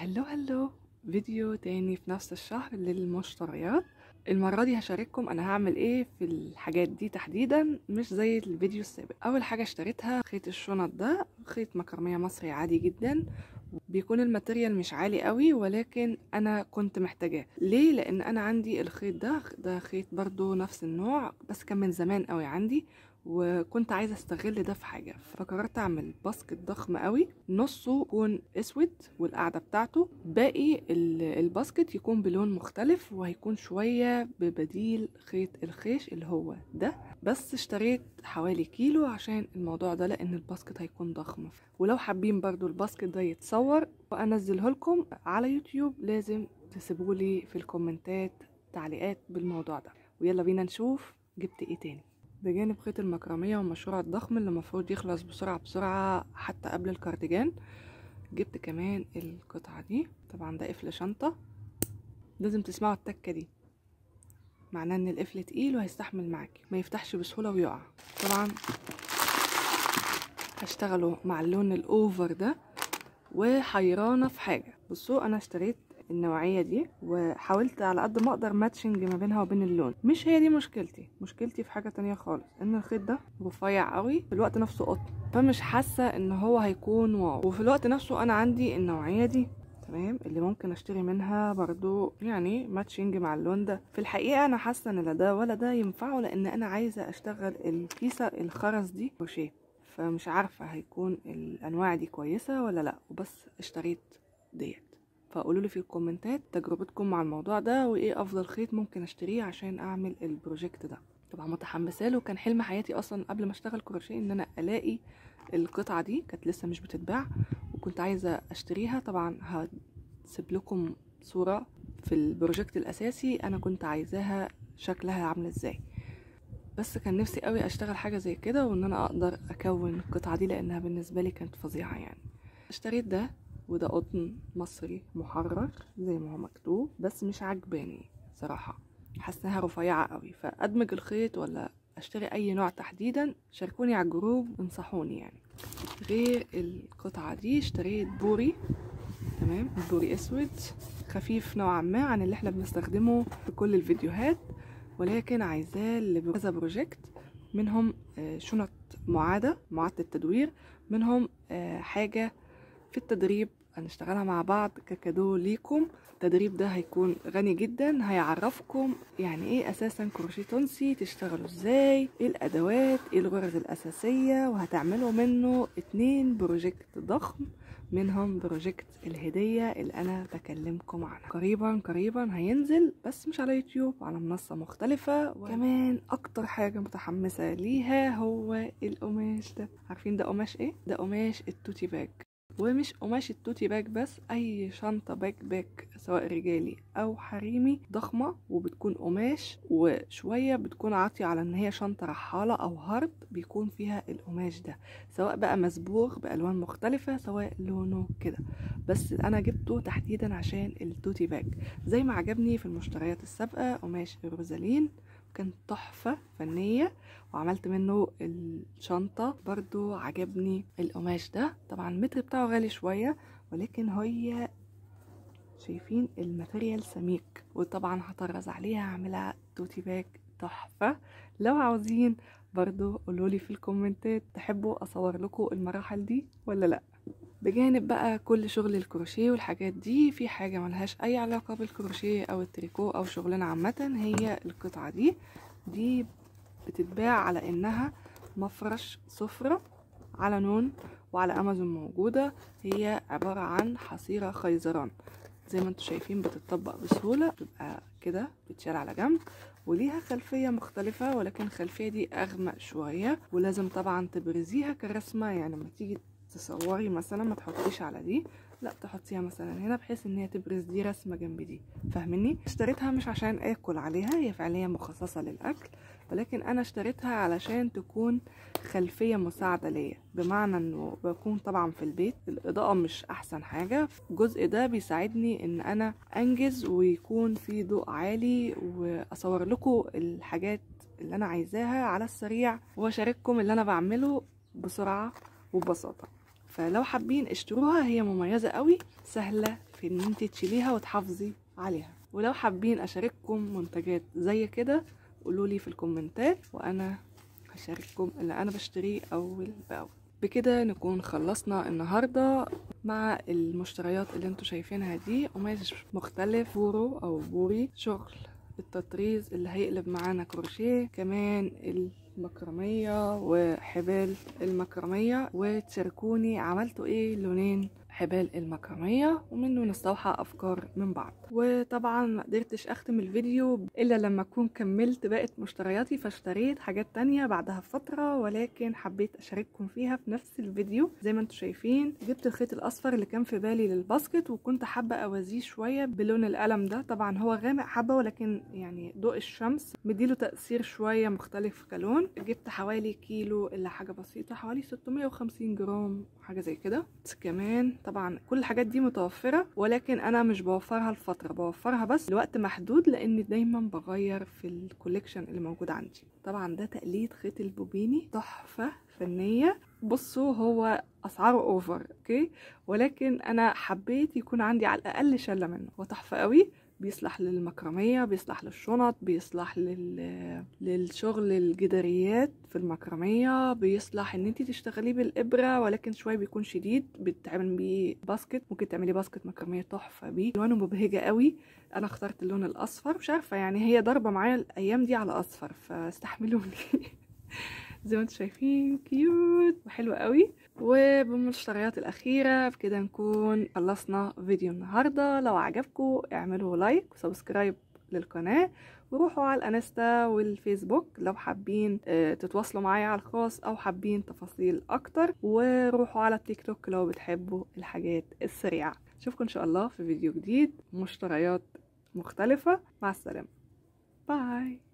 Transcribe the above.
هلو هلو فيديو تاني في نفس الشهر للمشتريات المرة دي هشارككم انا هعمل ايه في الحاجات دي تحديدا مش زي الفيديو السابق اول حاجة اشتريتها خيط الشنط ده خيط مكرمية مصري عادي جدا بيكون الماتيريال مش عالي قوي ولكن انا كنت محتاجاه ليه لان انا عندي الخيط ده ده خيط برضو نفس النوع بس كان من زمان قوي عندي وكنت عايزه استغل ده في حاجه فقررت اعمل باسكت ضخم قوي نصه يكون اسود والقاعده بتاعته باقي الباسكت يكون بلون مختلف وهيكون شويه ببديل خيط الخيش اللي هو ده بس اشتريت حوالي كيلو عشان الموضوع ده لان الباسكت هيكون ضخم ولو حابين برضو الباسكت ده يتصور وانزله لكم على يوتيوب لازم تسيبولي في الكومنتات تعليقات بالموضوع ده ويلا بينا نشوف جبت ايه تاني بجانب خيط المكرمية والمشروع الضخم اللي المفروض يخلص بسرعة بسرعة حتى قبل الكارديجان جبت كمان القطعة دي طبعا ده قفل شنطة لازم تسمعوا التكة دي معناه ان القفل تقيل وهيستحمل معاكي ما يفتحش بسهولة ويقع طبعا هشتغله مع اللون الاوفر ده وحيرانة في حاجة بصوا انا اشتريت النوعيه دي وحاولت على قد ما اقدر ماتشنج ما بينها وبين اللون مش هي دي مشكلتي مشكلتي في حاجه تانية خالص ان الخيط ده رفيع قوي في الوقت نفسه قطن فمش حاسه ان هو هيكون واو وفي الوقت نفسه انا عندي النوعيه دي تمام اللي ممكن اشتري منها برضو يعني ماتشنج مع اللون ده في الحقيقه انا حاسه ان لا ده ولا ده ينفعوا لان انا عايزه اشتغل الكيسه الخرز دي كروشيه فمش عارفه هيكون الانواع دي كويسه ولا لا وبس اشتريت ديت فقولوا لي في الكومنتات تجربتكم مع الموضوع ده وايه افضل خيط ممكن اشتريه عشان اعمل البروجكت ده طبعا متحمسه له كان حلم حياتي اصلا قبل ما اشتغل كروشيه ان انا الاقي القطعه دي كانت لسه مش بتتباع وكنت عايزه اشتريها طبعا هسيب لكم صوره في البروجكت الاساسي انا كنت عايزاها شكلها عامله ازاي بس كان نفسي قوي اشتغل حاجه زي كده وان انا اقدر اكون القطعه دي لانها بالنسبه لي كانت فظيعه يعني اشتريت ده وده قطن مصري محرر زي ما هو مكتوب بس مش عجباني صراحة حاساها رفيعة قوي فأدمج الخيط ولا اشتري اي نوع تحديدا شاركوني على الجروب انصحوني يعني غير القطعة دي اشتريت بوري تمام بوري اسود خفيف نوعا ما عن اللي احنا بنستخدمه في كل الفيديوهات ولكن عايزاه لكذا بروجكت منهم شنط معادة معادة التدوير منهم حاجة في التدريب هنشتغلها مع بعض ككادو ليكم التدريب ده هيكون غني جدا هيعرفكم يعني ايه اساسا كروشيه تونسي تشتغلوا ازاي ايه الادوات ايه الغرز الاساسيه وهتعملوا منه اتنين بروجكت ضخم منهم بروجكت الهدية اللي أنا بكلمكم عنها قريبا قريبا هينزل بس مش على يوتيوب على منصة مختلفة وكمان أكتر حاجة متحمسة ليها هو القماش ده عارفين ده قماش ايه؟ ده قماش التوتي باج ومش قماش التوتي باك بس اي شنطة باك باك سواء رجالي او حريمي ضخمة وبتكون قماش وشوية بتكون عاطية على ان هي شنطة رحالة او هارد بيكون فيها القماش ده سواء بقى مصبوغ بالوان مختلفة سواء لونه كده بس انا جبته تحديدا عشان التوتي باك زي ما عجبني في المشتريات السابقة قماش الروزالين كان تحفة فنية وعملت منه الشنطة برضو عجبني القماش ده طبعا المتر بتاعه غالي شوية ولكن هي شايفين الماتيريال سميك وطبعا هطرز عليها اعملها توتي باك تحفة لو عاوزين برضو قولولي في الكومنتات تحبوا اصور لكم المراحل دي ولا لا بجانب بقى كل شغل الكروشيه والحاجات دي في حاجة ملهاش أي علاقة بالكروشيه أو التريكو أو شغلنا عامة هي القطعة دي دي بتتباع على إنها مفرش سفرة على نون وعلى أمازون موجودة هي عبارة عن حصيرة خيزران زي ما انتم شايفين بتطبق بسهولة بتبقى كده بتشال على جنب وليها خلفية مختلفة ولكن الخلفية دي أغمق شوية ولازم طبعا تبرزيها كرسمة يعني لما تيجي تصوري مثلا ما تحطيش على دي لا تحطيها مثلا هنا بحيث ان هي تبرز دي رسمه جنب دي فاهمني اشتريتها مش عشان اكل عليها هي فعليا مخصصه للاكل ولكن انا اشتريتها علشان تكون خلفيه مساعده ليا بمعنى انه بكون طبعا في البيت الاضاءه مش احسن حاجه الجزء ده بيساعدني ان انا انجز ويكون في ضوء عالي واصور لكم الحاجات اللي انا عايزاها على السريع واشارككم اللي انا بعمله بسرعه وببساطه فلو حابين اشتروها هي مميزة قوي سهلة في في ان انت تشيليها وتحافظي عليها ولو حابين اشارككم منتجات زي كده قولولي في الكومنتات وانا هشارككم اللي انا بشتريه اول باول بكده نكون خلصنا النهاردة مع المشتريات اللي انتوا شايفينها دي قماش مختلف بورو او بوري شغل التطريز اللي هيقلب معانا كروشيه كمان المكرمية وحبال المكرمية وتشاركوني عملتوا ايه لونين حبال المكرمية ومنه نستوحى أفكار من بعض وطبعا ما قدرتش أختم الفيديو إلا لما أكون كملت باقي مشترياتي فاشتريت حاجات تانية بعدها بفترة ولكن حبيت أشارككم فيها في نفس الفيديو زي ما انتم شايفين جبت الخيط الأصفر اللي كان في بالي للباسكت وكنت حابة أوازيه شوية بلون القلم ده طبعا هو غامق حبة ولكن يعني ضوء الشمس مديله تأثير شوية مختلف كلون جبت حوالي كيلو إلا حاجة بسيطة حوالي 650 جرام حاجة زي كده كمان طبعا كل الحاجات دي متوفرة ولكن انا مش بوفرها لفترة بوفرها بس لوقت محدود لان دايما بغير في الكوليكشن اللي موجود عندي طبعا ده تقليد خيط البوبيني تحفة فنية بصوا هو اسعاره اوفر اوكي ولكن انا حبيت يكون عندي على الاقل شلة منه هو تحفة قوي بيصلح للمكرمية بيصلح للشنط بيصلح لل... للشغل الجداريات في المكرمية بيصلح ان انت تشتغليه بالابرة ولكن شوية بيكون شديد بتعمل بيه باسكت ممكن تعملي باسكت مكرمية تحفة بيه الوانه مبهجة قوي انا اخترت اللون الاصفر مش عارفة يعني هي ضربة معايا الايام دي على اصفر فاستحملوني زي ما انتم شايفين كيوت وحلوة قوي وبالمشتريات الأخيرة بكده نكون خلصنا فيديو النهاردة لو عجبكم اعملوا لايك وسبسكرايب للقناة وروحوا على الانستا والفيسبوك لو حابين تتواصلوا معايا على الخاص او حابين تفاصيل اكتر وروحوا على التيك توك لو بتحبوا الحاجات السريعة اشوفكم ان شاء الله في فيديو جديد مشتريات مختلفة مع السلامة باي